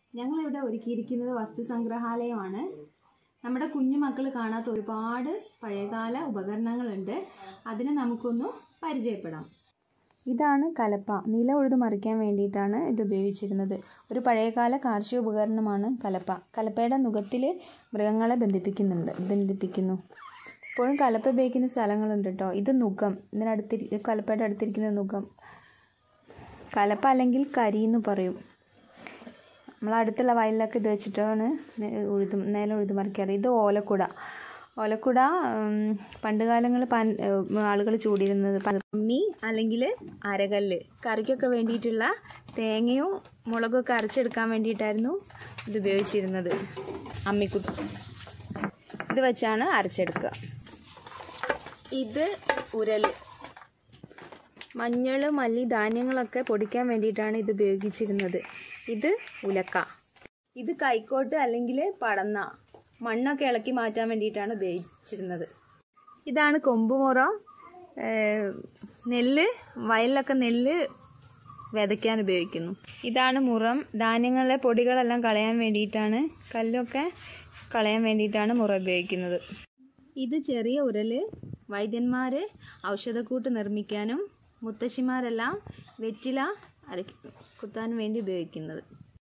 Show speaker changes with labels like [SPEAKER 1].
[SPEAKER 1] ഞങ്ങളിവിടെ ഒരുക്കിയിരിക്കുന്നത് വസ്തു സംഗ്രഹാലയമാണ് നമ്മുടെ കുഞ്ഞു മക്കൾ കാണാത്ത ഒരുപാട് പഴയകാല ഉപകരണങ്ങളുണ്ട് അതിനെ നമുക്കൊന്ന് പരിചയപ്പെടാം ഇതാണ് കലപ്പ നില ഉഴുതു മറിക്കാൻ വേണ്ടിയിട്ടാണ് ഇത് ഉപയോഗിച്ചിരുന്നത് ഒരു പഴയകാല കാർഷിക ഉപകരണമാണ് കലപ്പ കലപ്പയുടെ നുഖത്തിൽ മൃഗങ്ങളെ ബന്ധിപ്പിക്കുന്നുണ്ട് ബന്ധിപ്പിക്കുന്നു ഇപ്പോഴും കലപ്പ ഉപയോഗിക്കുന്ന സ്ഥലങ്ങളുണ്ട് കേട്ടോ ഇത് നുഖം ഇതിനടുത്തിരി ഇത് കലപ്പയുടെ അടുത്തിരിക്കുന്ന നുഖം കലപ്പ അല്ലെങ്കിൽ കരി എന്ന് പറയും നമ്മളടുത്തുള്ള വയലിലൊക്കെ ഇത് വെച്ചിട്ടാണ് നെ- ഉഴുത് നേരം ഉഴുത് മറിക്കാറ് ഇത് ഓലക്കുട ഓലക്കുട ഉം, പണ്ട് കാലങ്ങളിൽ പൻ ആളുകൾ ചൂടിയിരുന്നത് പമ്മി അല്ലെങ്കിൽ അരകല്ല് കറിക്കൊക്കെ വേണ്ടിയിട്ടുള്ള തേങ്ങയും മുളകൊക്കെ അരച്ചെടുക്കാൻ വേണ്ടിയിട്ടായിരുന്നു ഇത് ഉപയോഗിച്ചിരുന്നത് അമ്മിക്കുട്ടി ഇത് വെച്ചാണ് അരച്ചെടുക്കുക ഇത് ഉരല് മഞ്ഞൾ മല്ലി ധാന്യങ്ങളൊക്കെ പൊടിക്കാൻ വേണ്ടിയിട്ടാണ് ഇത് ഉപയോഗിച്ചിരുന്നത് ഇത് ഉലക്ക ഇത് കൈക്കോട്ട് അല്ലെങ്കിൽ പടന്ന മണ്ണൊക്കെ ഇളക്കി മാറ്റാൻ വേണ്ടിയിട്ടാണ് ഉപയോഗിച്ചിരുന്നത് ഇതാണ് കൊമ്പുമുറം ഏഹ് നെല്ല് വയലിലൊക്കെ നെല്ല് വിതയ്ക്കാൻ ഉപയോഗിക്കുന്നു ഇതാണ് മുറം ധാന്യങ്ങളിലെ പൊടികളെല്ലാം കളയാൻ വേണ്ടിയിട്ടാണ് കല്ലൊക്കെ കളയാൻ വേണ്ടിയിട്ടാണ് മുറ ഉപയോഗിക്കുന്നത് ഇത് ചെറിയ ഉരല് വൈദ്യന്മാർ ഔഷധക്കൂട്ട് നിർമ്മിക്കാനും മുത്തശ്ശിമാരെല്ലാം വെറ്റില അരക്കി കുത്താൻ വേണ്ടി ഉപയോഗിക്കുന്നത്